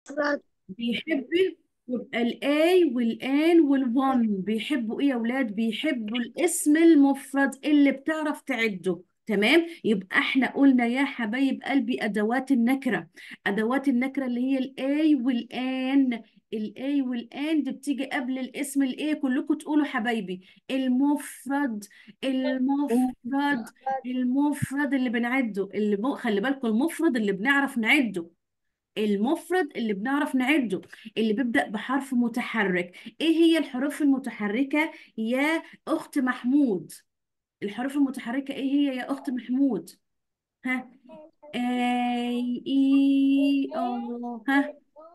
بيحب يبقى الاي والان والون بيحبوا ايه يا اولاد بيحبوا الاسم المفرد اللي بتعرف تعده تمام يبقى احنا قلنا يا حبايب قلبي ادوات النكره ادوات النكره اللي هي الاي والان الاي والان دي بتيجي قبل الاسم الايه كلكم تقولوا حبايبي المفرد المفرد المفرد اللي بنعده اللي بو... خلي بالكم المفرد اللي بنعرف نعده المفرد اللي بنعرف نعده اللي بيبدأ بحرف متحرك ايه هي الحروف المتحركة يا اخت محمود الحروف المتحركة ايه هي يا اخت محمود ها اي اي او ها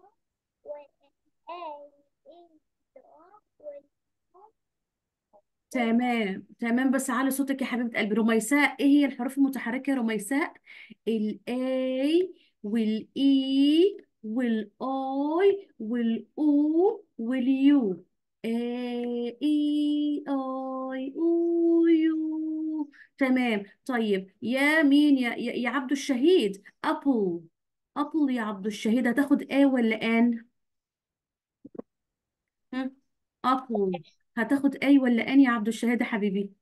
تمام تمام بس علي صوتك يا حبيبة قلبي رميساء ايه هي الحروف المتحركة يا رميساء الاي والاي والاي والاو واليو اي اي اي او يو تمام طيب يا مين يا يا, يا عبد الشهيد ابل ابل يا عبد الشهيد هتاخد ايه ولا ان ابل هتاخد اي ولا ان يا عبد الشهيد يا حبيبي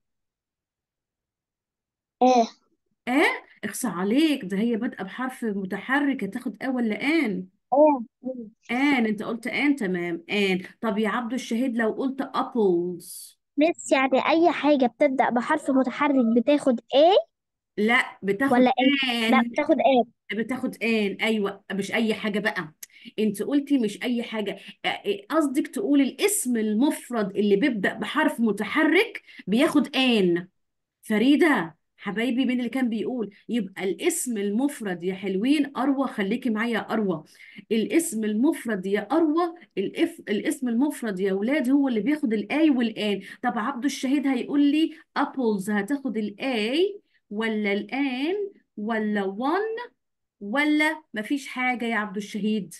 ايه اه اخصى عليك ده هي بادئه بحرف متحرك هتاخد اه ولا ان ايه ان انت قلت ان تمام ان طب يا عبد الشهيد لو قلت ابلز مس يعني اي حاجة بتبدأ بحرف متحرك بتاخد ايه لا بتاخد ولا ايه لا ان بتاخد ايه بتاخد ان ايوه مش اي حاجه بقى انت قلتي مش اي حاجه آه، آه، قصدك تقول الاسم المفرد اللي بيبدأ بحرف متحرك بياخد ان فريدة حبايبي مين اللي كان بيقول يبقى الاسم المفرد يا حلوين أروى خليكي معايا يا أروى الاسم المفرد يا أروى الإف... الاسم المفرد يا ولاد هو اللي بياخد الآي والآن طب عبد الشهيد هيقول لي أبلز هتاخد الآي ولا الآن ولا one ولا مفيش حاجة يا عبد الشهيد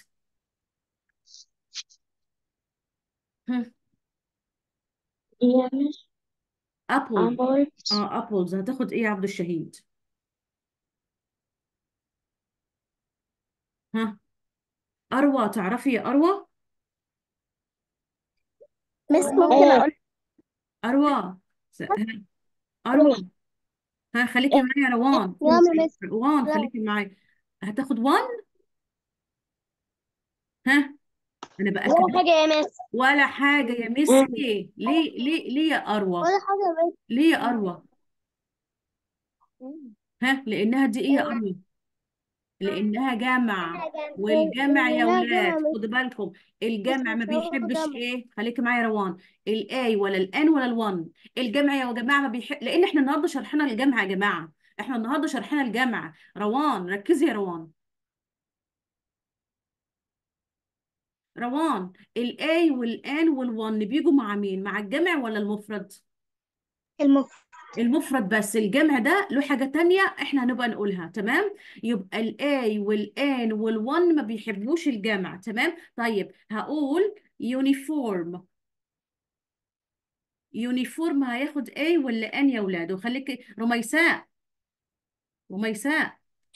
هم. يعني أبل أبل اه أبلز هتاخد إيه يا عبد الشهيد ها أروى تعرفي يا أروى مس ممكن أروى اقول أروى س- ها، ايه أروى ها خليكي معايا يا روان يلا مس روان لا خليكي معايا هتاخد وان ها انا ولا باكد حاجة يا مس ولا حاجه يا ميس ليه ليه ليه ليه يا اروى ولا حاجة يا ليه يا اروى مس ها لانها دي ايه يا اروى لانها جمع والجمع يا لا ولاد جمع مس خدوا بالكم مس الجمع ما مش هو بيحبش جمع ايه خليكي معايا يا روان الاي ولا الان ولا الوان الجمع يا جماعه ما بيحب لان احنا النهارده شرحنا الجمع يا جماعه احنا النهارده شرحنا الجمع روان ركزي يا روان روان الاي والان والون بيجوا مع مين مع الجمع ولا المفرد المفرد المفرد بس الجمع ده له حاجة تانية احنا هنبقى نقولها تمام يبقى الاي والان والون ما بيحبوش الجمع تمام طيب هقول يونيفورم يونيفورم هياخد اي ولا ان يا ولاد وخليك رميساء رميساء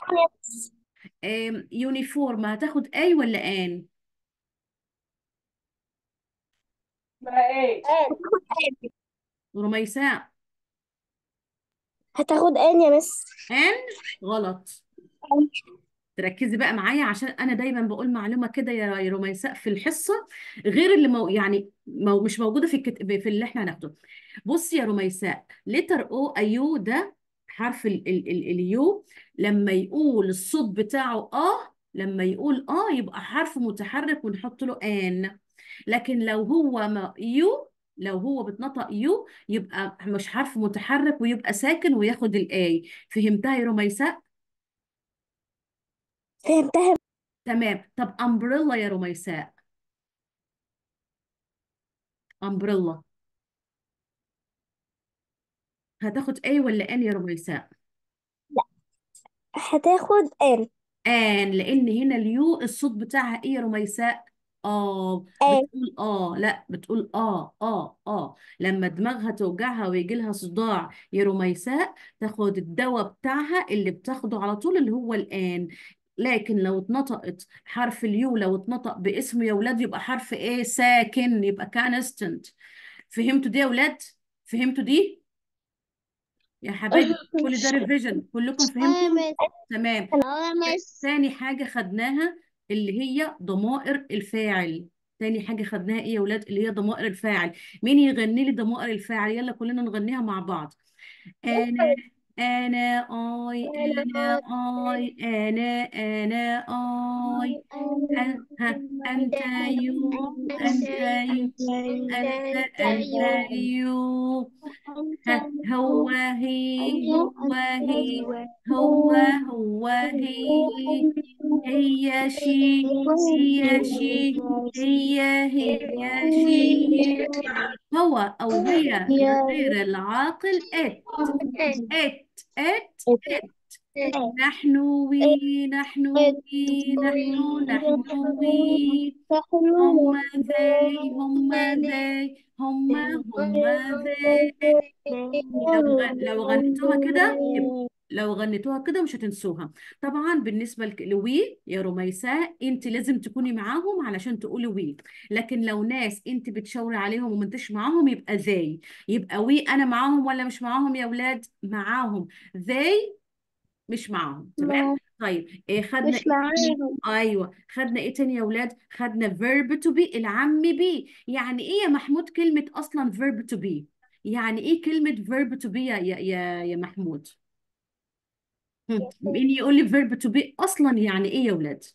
آم، يونيفورم هتاخد اي ولا ان رميساء هتاخد ان يا مس ان غلط تركزي بقى معايا عشان انا دايما بقول معلومه كده يا يا رميساء في الحصه غير اللي مو يعني مو مش موجوده في الكت... في اللي احنا هناخده بصي يا رميساء لتر او ايو ده حرف ال ال ال اليو لما يقول الصوت بتاعه اه لما يقول اه يبقى حرف متحرك ونحط له ان لكن لو هو ما يو لو هو بتنطق يو يبقى مش حرف متحرك ويبقى ساكن وياخد الاي فهمتها يا رميساء فهمتها تمام طب امبريلا يا رميساء امبريلا هتاخد ايه ولا ان يا رميساء هتاخد ان ان لان هنا اليو الصوت بتاعها ايه يا رميساء اه ان بتقول اه لا بتقول اه اه اه لما دماغها توجعها ويجي لها صداع يا رميساء تاخد الدواء بتاعها اللي بتاخده على طول اللي هو الان لكن لو اتنطقت حرف اليو لو اتنطق باسم يا ولاد يبقى حرف ايه ساكن يبقى كانستنت فهمتوا دي يا ولاد فهمتوا دي يا حبايبي كل ده ريفيجن كلكم فهمتوا تمام تاني حاجة خدناها اللي هي ضمائر الفاعل تاني حاجة خدناها ايه يا ولاد اللي هي ضمائر الفاعل مين يغني لي ضمائر الفاعل يلا كلنا نغنيها مع بعض أنا أنا أي أنا أي أنا أنا أي أن ها أنت يو أنت يو أنت أنت يو ها هو هي هو هي هو هو هي هي شي هي شي هي هي شي هو أو هي غير العاقل إت إت إت إت نحن وي نحن وي نحن نحن وي هم ذي هم ذي هم هم ذي لو غ- لو غنيتوها كده يبقى- لو غنيتوها كده مش هتنسوها طبعا بالنسبة لك- لوي يا رميساء انت لازم تكوني معاهم علشان تقولي وي لكن لو ناس انت بتشاوري عليهم وما انتش معاهم يبقى ذي يبقى وي انا معاهم ولا مش معاهم يا ولاد معاهم ذي مش معاهم تمام طيب إيه خدنا مش ايه تاني معاهم ايوه خدنا ايه تاني يا ولاد خدنا verb to be العم بي يعني ايه يا محمود كلمة اصلا verb to be يعني ايه كلمة verb to be يا يا يا, يا محمود هم. مين يقول لي verb to be اصلا يعني ايه يا ولاد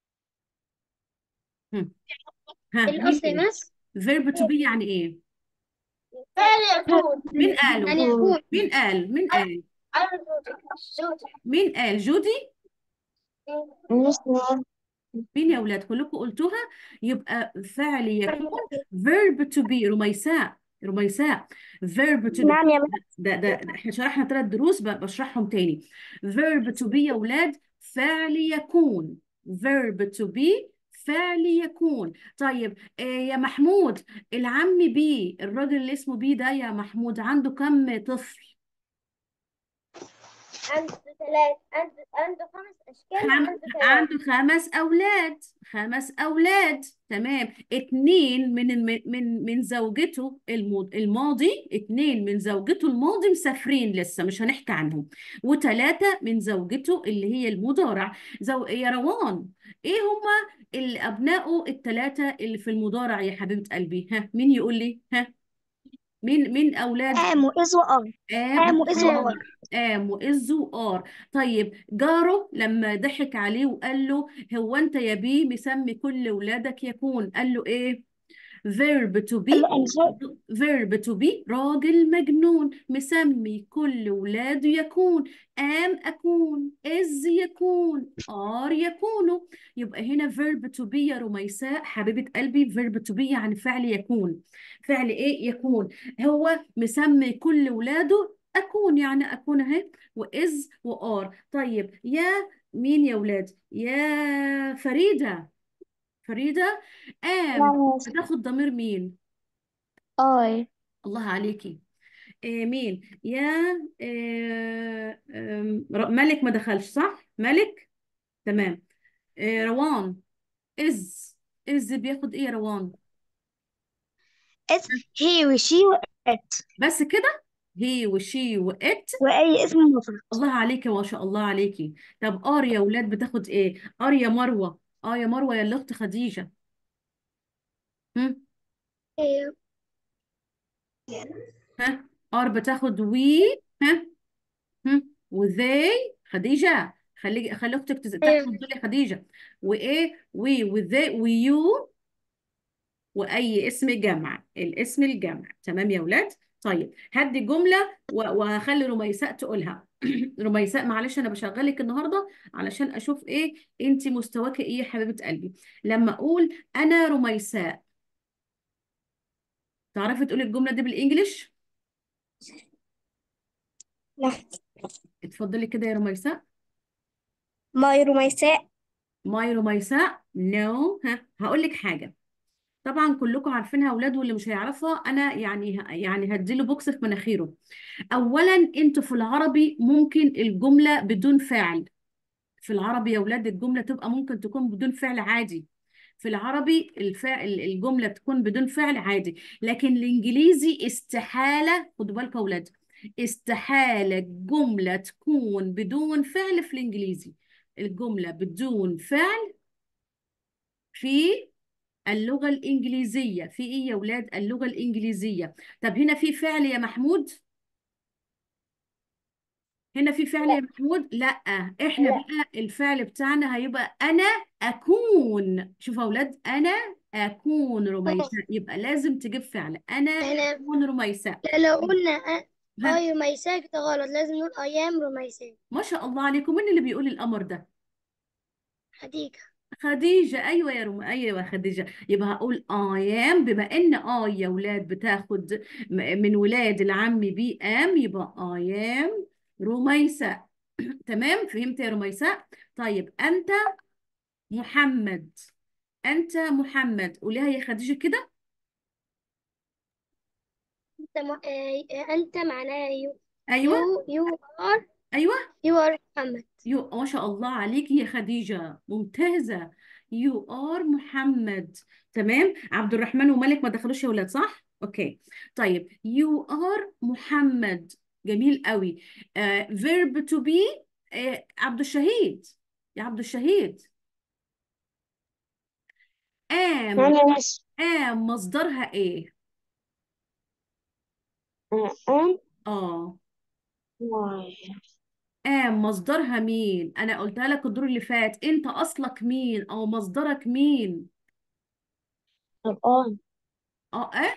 هم. ها مين الأصل يقول مس verb to be يعني ايه فعل يكون مين قاله أن يكون مين قال مين قال مين قال جودي مين يا ولاد كلكم قلتوها يبقى فعل يكون verb to be رميساء رميساء verb to نعم يا مس ده ده ده احنا شرحنا ثلاث دروس ب- بشرحهم تاني verb to be يا ولاد فعل يكون verb to be فعل يكون طيب آه يا محمود العم بي الراجل اللي اسمه بي ده يا محمود عنده كم طفل عنده ثلاث عنده عنده خمس أشكال خم... وعنده ثلاث عنده خمس أولاد خمس أولاد تمام اتنين من الم... من من زوجته المو... الماضي اتنين من زوجته الماضي مسافرين لسه مش هنحكي عنهم وتلاتة من زوجته اللي هي المضارع زو... يا روان ايه هما اللي أبنائه التلاتة اللي في المضارع يا حبيبة قلبي ها مين يقول لي ها مين مين أولاد آم وإز وأر آم آم وإز وأر آم وإز وآر طيب جاره لما ضحك عليه وقال له هو أنت يا بيه مسمي كل ولادك يكون قال له إيه verb to be قال له أنشأ verb to be راجل مجنون مسمي كل ولاده يكون am أكون is يكون are يكونوا يبقى هنا verb to be يا رميساء حبيبة قلبي verb to be يعني فعل يكون فعل إيه يكون هو مسمي كل ولاده أكون يعني أكون أهي وإز وآر طيب يا مين يا ولاد يا فريدة فريدة آم نعم هتاخد ضمير مين آي الله عليكي آه مين يا آه آم، ر- ملك ما دخلش صح ملك تمام آه روان إز إز بياخد إيه يا روان إز هي وشي وإت بس كده هي وشي وإت وأي اسم مفرد الله عليكي ما شاء الله عليكي طب آر يا ولاد بتاخد إيه آر يا مروة آه يا مروة يا اللي أخت خديجة هم؟ ها آر بتاخد وي ها هم؟ وذي خديجة خلي خلي اختك تز- تحفظ دول يا خديجة وايه وي وذي ويو واي اسم جمع الاسم الجمع تمام يا ولاد طيب هدي جملة و- وهخلي رميساء تقولها رميساء معلش انا بشغلك النهارده علشان اشوف ايه انت مستواك ايه يا حبيبة قلبي لما اقول انا رميساء تعرفي تقولي الجملة دي بالانجلش لا اتفضلي كده يا رميساء ماي رميساء ماي رميساء نو ها هقول لك حاجة طبعا كلكم عارفينها اولاد واللي مش هيعرفها انا يعني يعني هديله بوكس في مناخيره اولا انتوا في العربي ممكن الجمله بدون فاعل في العربي يا ولاد الجملة تبقى ممكن تكون بدون فعل عادي في العربي الفعل الجملة تكون بدون فعل عادي لكن الإنجليزي استحالة خدوا بالكم يا ولاد استحالة الجملة تكون بدون فعل في الإنجليزي الجملة بدون فعل في اللغة الإنجليزية في إيه يا ولاد اللغة الإنجليزية طب هنا في فعل يا محمود هنا في فعل يا محمود لا احنا لا. بقى الفعل بتاعنا هيبقى انا اكون شوفوا يا اولاد انا اكون رميساء يبقى لازم تجيب فعل انا احنا اكون رميساء لو قلنا أ- ها اي رميساء كده غلط لازم نقول ايام رميساء ما شاء الله عليكم مين اللي بيقول الامر ده حديقة خديجة ايوه يا رم ايوه يا خديجة يبقى هقول I am بما ان اي يا ولاد بتاخد م- من ولاد العم بي ام يبقى I am رميساء تمام فهمت يا رميساء طيب انت محمد أنت محمد قوليها يا خديجة كده انت م... آه، انت معناه يو أيوة يو يو ار أيوة يو ار محمد يو ما شاء الله عليك يا خديجة ممتازة يو ار محمد تمام عبد الرحمن ومالك ما دخلوش يا ولاد صح أوكي طيب يو ار محمد جميل قوي آه verb to be آه عبد الشهيد يا عبد الشهيد am أنا بس am مصدرها إيه أم آه واي آم مصدرها مين أنا قلتها لك الدور اللي فات أنت أصلك مين أو مصدرك مين الآن أه إيه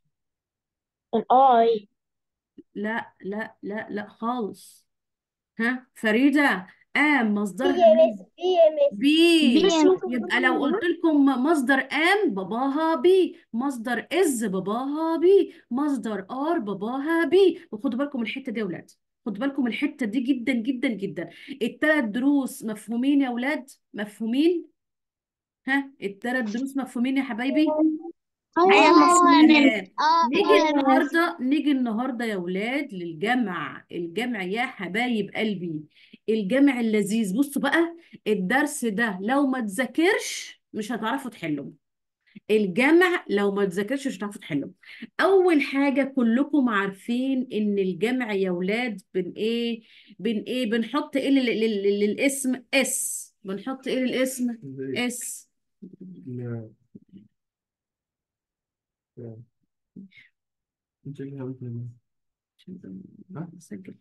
الآي لا لا لا لا خالص ها فريدة آم بي مصدرها يا مين مس بي يا مس بي بي بس ممكن يبقى لو قلت لكم مصدر آم باباها بي مصدر إز باباها بي مصدر آر باباها بي وخدوا بالكم من الحتة دي يا ولاد خدوا بالكم من الحتة دي جدا جدا جدا التلات دروس مفهومين يا ولاد مفهومين ها التلات دروس مفهومين يا حبايبي أيوة مفهومين تمام نيجي النهارده نيجي النهارده يا ولاد للجمع الجمع يا حبايب قلبي الجمع اللذيذ بصوا بقى الدرس ده لو ما تذاكرش مش هتعرفوا تحلوا الجمع لو ما تذاكرش مش هتعرفوا تحلوا اول حاجه كلكم عارفين ان الجمع يا ولاد بن ايه بن ايه بنحط ايه لل- لل- لل- للاسم اس بنحط ايه للاسم اس لا لا انت اللي عملت ها؟ نسجل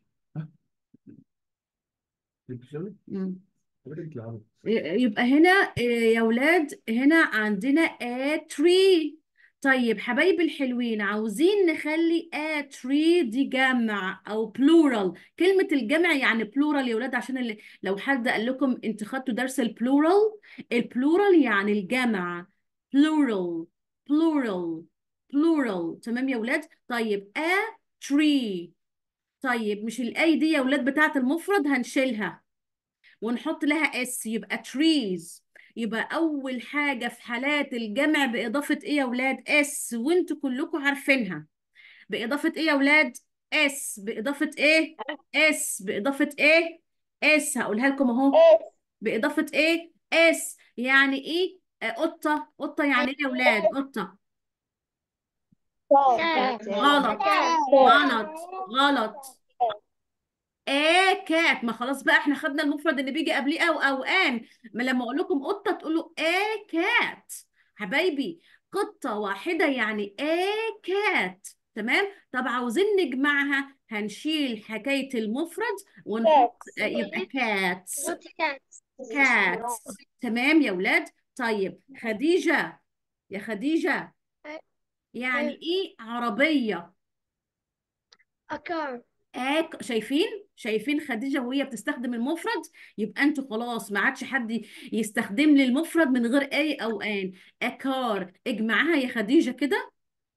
البيجامة مم. حضرتك تلعبوا يبقى هنا آه، يا ولاد هنا عندنا a tree طيب حبايبي الحلوين عاوزين نخلي a tree دي جمع او plural كلمة الجمع يعني plural يا ولاد عشان اللي لو حد قال لكم انت خدتوا درس البلورال البلورال يعني الجمع plural plural plural تمام يا ولاد طيب a tree طيب مش الاي دي يا ولاد بتاعت المفرد هنشيلها ونحط لها اس يبقى trees يبقى اول حاجه في حالات الجمع باضافه ايه يا ولاد اس وانتوا كلكم عارفينها باضافه ايه يا ولاد اس باضافه ايه اس باضافه ايه اس هقولها لكم اهو باضافه ايه اس يعني ايه آه، قطه قطه يعني ايه يا ولاد قطه غلط غلط غلط ايه كات ما خلاص بقى احنا خدنا المفرد اللي بيجي قبليه او او ان ما لما اقول لكم قطه تقولوا ايه كات حبايبي قطه واحده يعني ايه كات تمام طب عاوزين نجمعها هنشيل حكايه المفرد ونحط آه، يبقى كاتس كاتس تمام يا ولاد طيب خديجه يا خديجه يعني ايه عربيه أكار آك شايفين شايفين خديجة وهي بتستخدم المفرد يبقى انتوا خلاص ما عادش حد يستخدم لي المفرد من غير اي او ان اكار اجمعها يا خديجة كده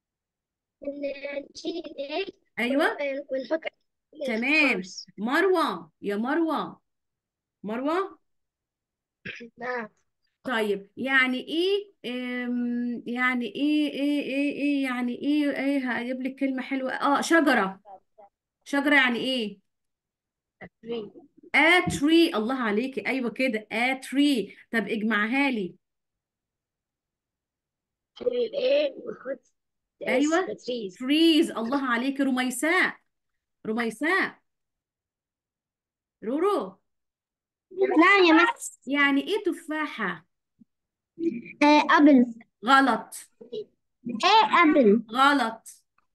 نشيل ايه ايوه ونحط تمام cars. مروة يا مروة مروة نعم طيب يعني ايه ام، يعني ايه ايه ايه ايه يعني ايه ايه هجيب لك كلمة حلوة اه شجرة شجرة يعني ايه a tree الله عليكي ايوه كده a tree طب اجمعها لي شيل الايه وخد ايوه تريز trees الله عليكي رميساء رميساء رورو لا يا مس يعني ايه تفاحة آه أبل غلط ايه أبل غلط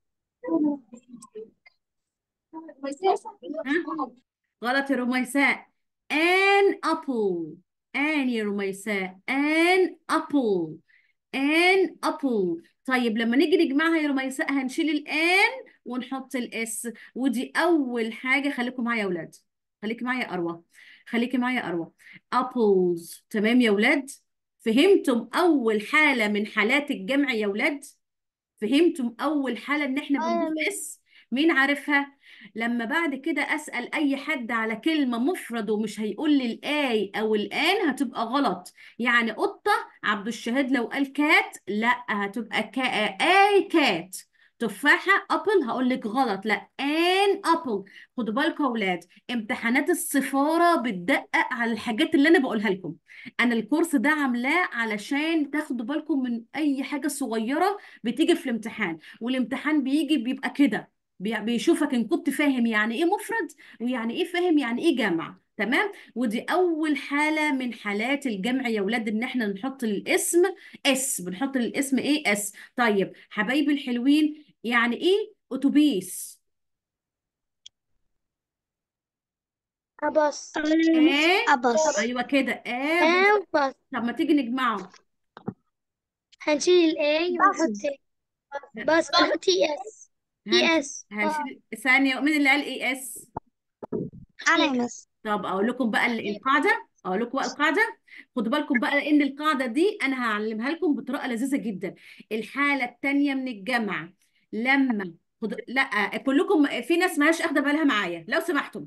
ها غلط يا رميساء an apple an يا رميساء an apple an apple طيب لما نيجي نجمعها يا رميساء هنشيل الان ونحط الاس ودي اول حاجه خليكم معايا يا اولاد خليكي معايا يا اروى خليكي معايا يا اروى apples تمام يا اولاد فهمتم اول حاله من حالات الجمع يا اولاد فهمتم اول حاله ان احنا بنضيف اس مين عارفها لما بعد كده اسال اي حد على كلمه مفرد ومش هيقول لي الاي او الان هتبقى غلط يعني قطه عبد الشهاد لو قال كات لا هتبقى كا اي كات تفاحة أبل هقول لك غلط لا ان أبل خدوا بالكم يا أولاد امتحانات السفارة بتدقق على الحاجات اللي أنا بقولها لكم أنا الكورس ده عاملاه علشان تاخدوا بالكم من أي حاجة صغيرة بتيجي في الامتحان والامتحان بيجي بيبقى كده بي- بيشوفك ان كنت فاهم يعني ايه مفرد ويعني ايه فاهم يعني ايه جمع تمام ودي اول حاله من حالات الجمع يا ولاد ان احنا نحط للاسم اس بنحط للاسم ايه اس طيب حبايبي الحلوين يعني ايه اتوبيس أبص اه أبص ايوه كده اه آه وبص طب ما تيجي نجمعه هنشيل الايه ونحط بس نحط اي اس اي هنشيل اس هنشيل ثانيه مين اللي قال ايه اس أنا يا مس طب اقول لكم بقى ال- القاعده اقول لكم بقى القاعده خدوا بالكم بقى لان القاعده دي انا هعلمها لكم بطريقه لذيذه جدا الحاله الثانيه من الجمع لما خد... لا كلكم في ناس مالهاش اخده بالها معايا لو سمحتم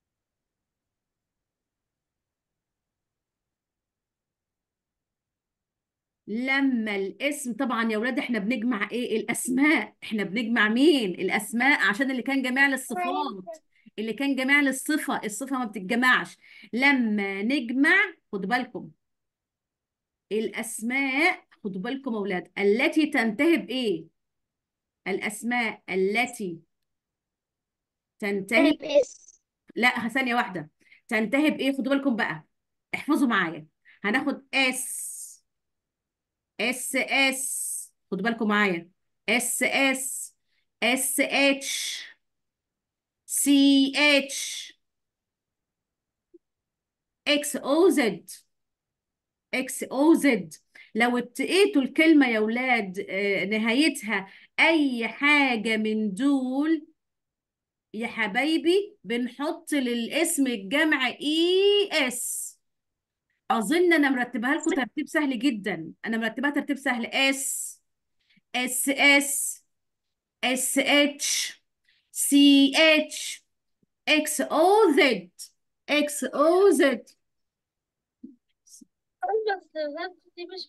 لما الاسم طبعا يا ولاد احنا بنجمع ايه الاسماء احنا بنجمع مين الاسماء عشان اللي كان جميع للصفات اللي كان جميع للصفه الصفه ما بتتجمعش لما نجمع خدوا بالكم الاسماء خدوا بالكم يا اولاد التي تنتهي بايه الاسماء التي تنتهي اس لا ثانيه واحده تنتهي بايه خدوا بالكم بقى احفظوا معايا هناخد اس اس اس خدوا بالكم معايا اس اس اس اتش سي اتش اكس او زد اكس او زد لو اتقيتوا الكلمة يا ولاد آه، نهايتها اي حاجة من دول يا حبايبي بنحط للاسم الجمع اي اس اظن انا مرتبها لكم ترتيب سهل جدا انا مرتبها ترتيب سهل اس اس اس اس اتش سي اتش اكس او زد اكس او زد دي مش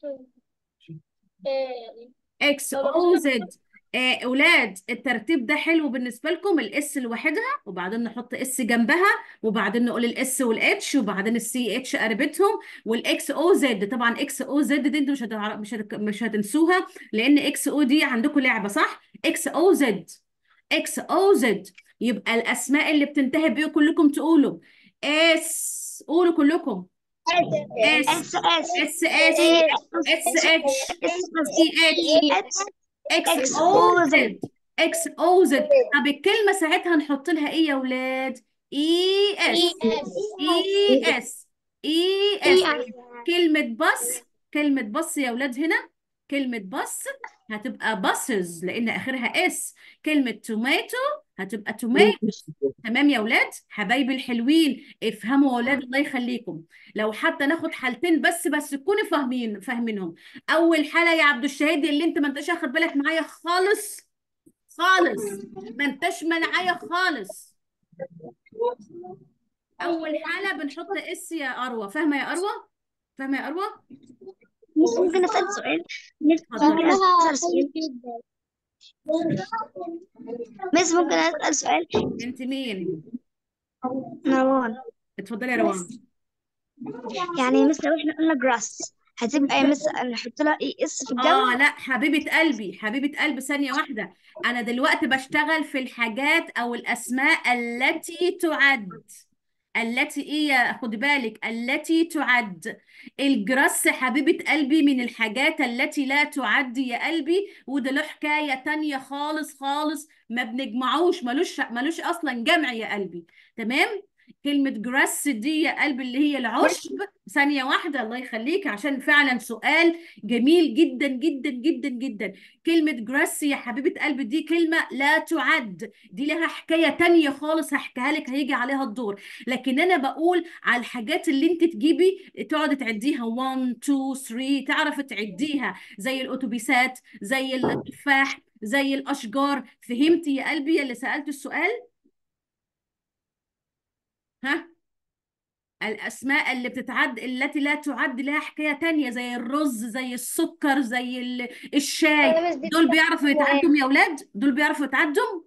اكس او زد آه، اولاد الترتيب ده حلو بالنسبه لكم الاس لوحدها وبعدين نحط اس جنبها وبعدين نقول الاس والاتش وبعدين السي اتش قربتهم والاكس او زد طبعا اكس او زد دي انتوا مش هتعرف مش هت... مش هتنسوها لان اكس او دي عندكم لعبه صح اكس او زد اكس او زد يبقى الاسماء اللي بتنتهي بايه كلكم تقولوا اس قولوا كلكم اس اس اس اس اس اس اتش سي اتش اكس او زد اكس او زد طب الكلمه ساعتها نحط لها ايه يا ولاد اي اس اي اس اي اس كلمه بص كلمه بص يا ولاد هنا كلمه بص هتبقى buses لان اخرها اس كلمه توماتو هتبقى توماتو تمام يا ولاد حبايبي الحلوين افهموا يا ولاد الله يخليكم لو حتى ناخد حالتين بس بس تكونوا فاهمين فاهمينهم اول حاله يا عبد الشهيد اللي انت ما انتش واخد بالك معايا خالص خالص ما انتش معايا خالص اول حاله بنحط اس يا اروى فاهمه يا اروى فاهمه يا اروى مس ممكن أسأل سؤال مس اتفضل. ممكن أسأل سؤال مس ممكن أسأل سؤال انت مين نوال اتفضلي يا روان يعني مثل لو احنا قلنا جراس هتبقى مثلا نحط لها اي اس في الجو اه لا حبيبة قلبي حبيبة قلبي ثانية واحدة أنا دلوقتي بشتغل في الحاجات أو الأسماء التي تعد التي ايه يا- خدي بالك التي تعد الجرس حبيبة قلبي من الحاجات التي لا تعد يا قلبي وده له حكاية تانية خالص خالص ما بنجمعوش ملوش ملوش أصلا جمع يا قلبي تمام كلمة جراس دي يا قلبي اللي هي العشب ثانية واحدة الله يخليك عشان فعلا سؤال جميل جدا جدا جدا جدا كلمة جراس يا حبيبة قلبي دي كلمة لا تعد دي لها حكاية تانية خالص هحكيها لك هيجي عليها الدور لكن انا بقول على الحاجات اللي انت تجيبي تقعدي تعديها 1 2 3 تعرفي تعديها زي الاتوبيسات زي التفاح زي الاشجار فهمتي يا قلبي اللي سألت السؤال ها الأسماء اللي بتتعد التي لا تعد لها حكاية تانية زي الرز زي السكر زي ال- الشاي أنا بس دي دول بيعرفوا هو إيه يتعدوا يا أولاد دول بيعرفوا يتعدوا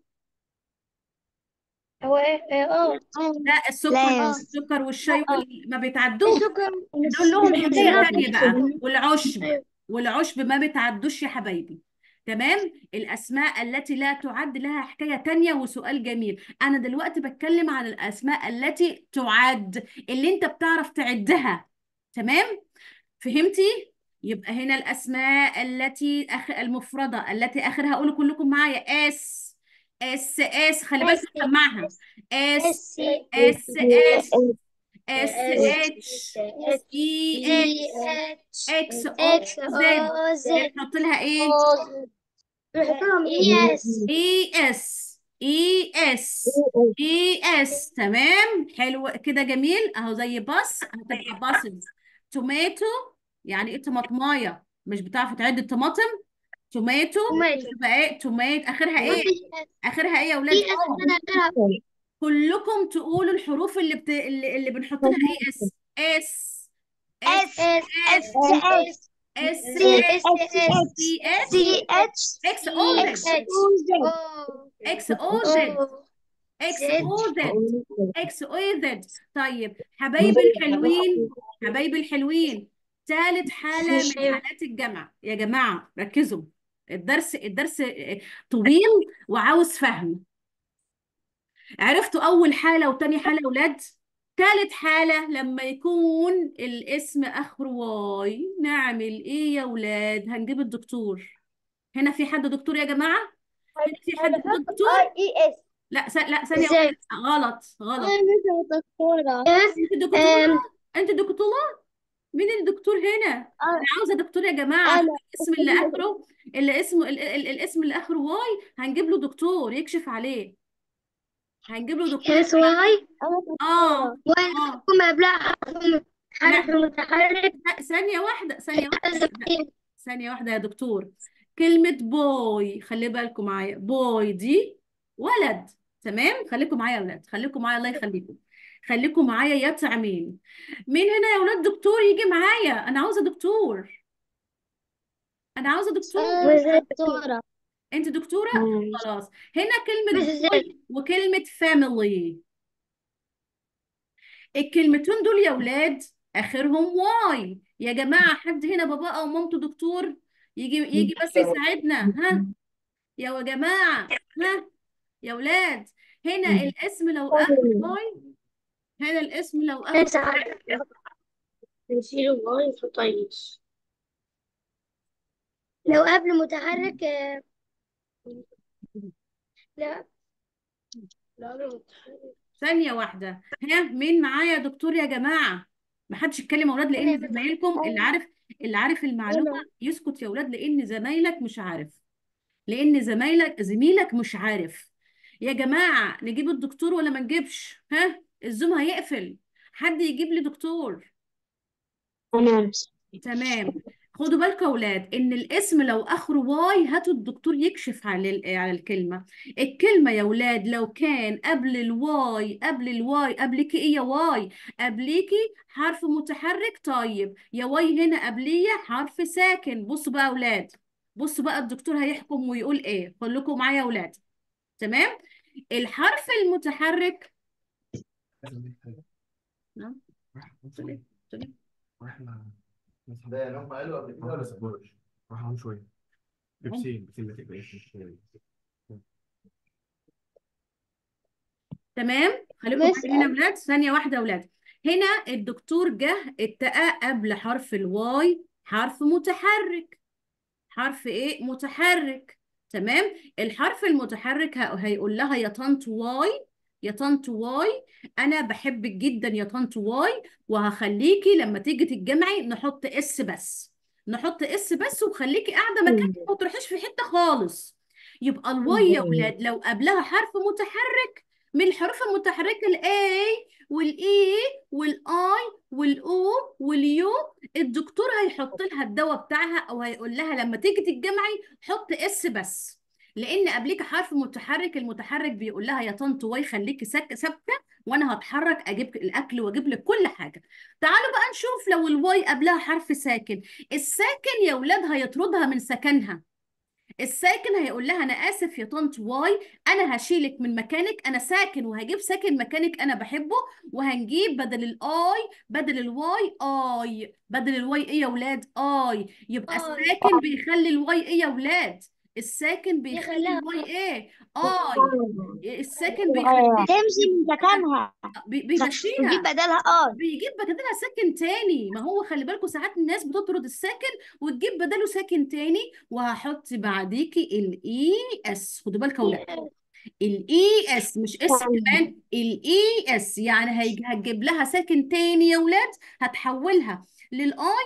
هو إيه إيه، اه لا السكر لا السكر والشاي وال- ما بيتعدوش السكر دول لهم حكاية بالظبط تانية بقى والعشب أيوة والعشب ما بتعدوش يا حبايبي تمام الأسماء التي لا تعد لها حكاية تانية وسؤال جميل أنا دلوقتي بتكلم عن الأسماء التي تعد اللي أنت بتعرف تعدها تمام فهمتي يبقى هنا الأسماء التي أخ... المفردة التي آخرها قولوا كلكم معايا اس اس اس خلي بالك اس سمعها اس اس اس اس اس اس اتش اي اتش اكس او اكس زد او زد نحط لها ايه نحط لهم اي اس اي اس اي اس اي اس تمام حلو كده جميل اهو زي باص هتبقى باسز توماتو يعني ايه طماطمايه مش بتعرفوا تعد الطماطم توماتو توماتو تبقى ايه تومات اخرها ايه اخرها ايه يا اولاد اي اس انا اخرها كلكم تقولوا الحروف اللي بت... اللي, اللي بنحط لها ايه اس اس اس اس اس اس اس سي اس اس سي اس سي اتش اكس او اكس زد او اكس او زد او اكس زد او زد اكس او زد طيب حبايبي الحلوين حبايبي الحلوين ثالث حالة من حالات الجمع يا جماعة ركزوا الدرس الدرس طويل وعاوز فهم عرفتوا أول حالة وتاني حالة يا أولاد تالت حالة لما يكون الاسم آخره واي نعمل إيه يا أولاد هنجيب الدكتور هنا في حد دكتور يا جماعة هنا في حد كده دكتور اي اس لا س... لا ثانية ازاي واحدة غلط غلط انا دكتورة انت دكتورة انت دكتورة مين الدكتور هنا انا عاوزة دكتور يا جماعة عشان انا الاسم اللي اخره اللي اسمه ال... ال... الاسم اللي اخره واي هنجيب له دكتور يكشف عليه هنجيب له دكتور اس واي اه وانا اه تكون قبلها حرف حرف لا متحرك لا ثانية واحدة ثانية واحدة لا ثانية واحدة يا دكتور كلمة بوي خلي بالكم معايا بوي دي ولد تمام خليكم معايا يا ولاد خليكم معايا الله يخليكم خليكم معايا يا تعمين مين هنا يا ولاد دكتور يجي معايا انا عاوزة دكتور انا عاوزة دكتور دكتورة انت دكتورة خلاص هنا كلمة مش ازاي بوي وكلمة فاميلي الكلمتين دول يا ولاد اخرهم واي يا جماعة حد هنا بابا او مامته دكتور يجي يجي بس يساعدنا ها يا جماعة ها يا ولاد هنا الاسم لو اخر واي هنا الاسم لو اخر انت عارف نشيله واي في طيش لو قبل متحرك آه، لا لا قبل متحرك ثانية واحدة ها مين معايا يا دكتور يا جماعة ما حدش يتكلم يا اولاد انا لان زمايلكم اللي عارف اللي عارف المعلومة انا يسكت يا اولاد لان زمايلك مش عارف لان زمايلك زميلك مش عارف يا جماعة نجيب الدكتور ولا ما نجيبش ها الزوم هيقفل حد يجيب لي دكتور تمام تمام خدوا بالكم يا اولاد ان الاسم لو اخره واي هاتوا الدكتور يكشف على ال- على الكلمه الكلمه يا اولاد لو كان قبل الواي قبل الواي قبلك ايه يا واي قبليكي حرف متحرك طيب يا واي هنا قبليه حرف ساكن بصوا بقى يا اولاد بصوا بقى الدكتور هيحكم ويقول ايه خليكم معايا يا اولاد تمام الحرف المتحرك نعم راح قلت ليه قلت ليه راح نسحب ده يعني هم قالوا قبل كده ولا سابوش؟ راح نقول شوية بسين بسين ما تبقاش مش تمام خليكم مس معايا هنا يا ولاد ثانية واحدة يا ولاد هنا الدكتور جه اتقى قبل حرف الواي حرف متحرك حرف ايه متحرك تمام الحرف المتحرك ه- هيقول لها يا طنط واي يا طنط واي انا بحبك جدا يا طنط واي وهخليكي لما تيجي تتجمعي نحط اس بس نحط اس بس وخليكي قاعده مكانك ما تروحيش في حته خالص يبقى الواي يا ولاد لو قبلها حرف متحرك من الحروف المتحركه الاي والاي والاي والاو واليو الدكتور هيحط لها الدواء بتاعها او هيقول لها لما تيجي تتجمعي حط اس بس لان قبليك حرف متحرك المتحرك بيقول لها يا طنط واي خليكي ساك- ثابته وانا هتحرك اجيب الاكل واجيب لك كل حاجه تعالوا بقى نشوف لو الواي قبلها حرف ساكن الساكن يا ولاد هيطردها من سكنها الساكن هيقول لها انا اسف يا طنط واي انا هشيلك من مكانك انا ساكن وهجيب ساكن مكانك انا بحبه وهنجيب بدل الاي بدل الواي اي بدل الواي ايه يا ولاد اي يبقى آي. الساكن بيخلي الواي ايه يا ولاد الساكن بيخلي يخليها الواي ايه اي الساكن بيخلي تمشي من مكانها بي- نجيب بيمشيها بدلها اه بيجيب بدلها ساكن تاني ما هو خلي بالكم ساعات الناس بتطرد الساكن وتجيب بداله ساكن تاني وهحط بعديكي الاي اس خدوا بالكم يا ولاد الاي اس مش اس كمان الاي اس يعني هيج- هتجيب لها ساكن تاني يا ولاد هتحولها للاي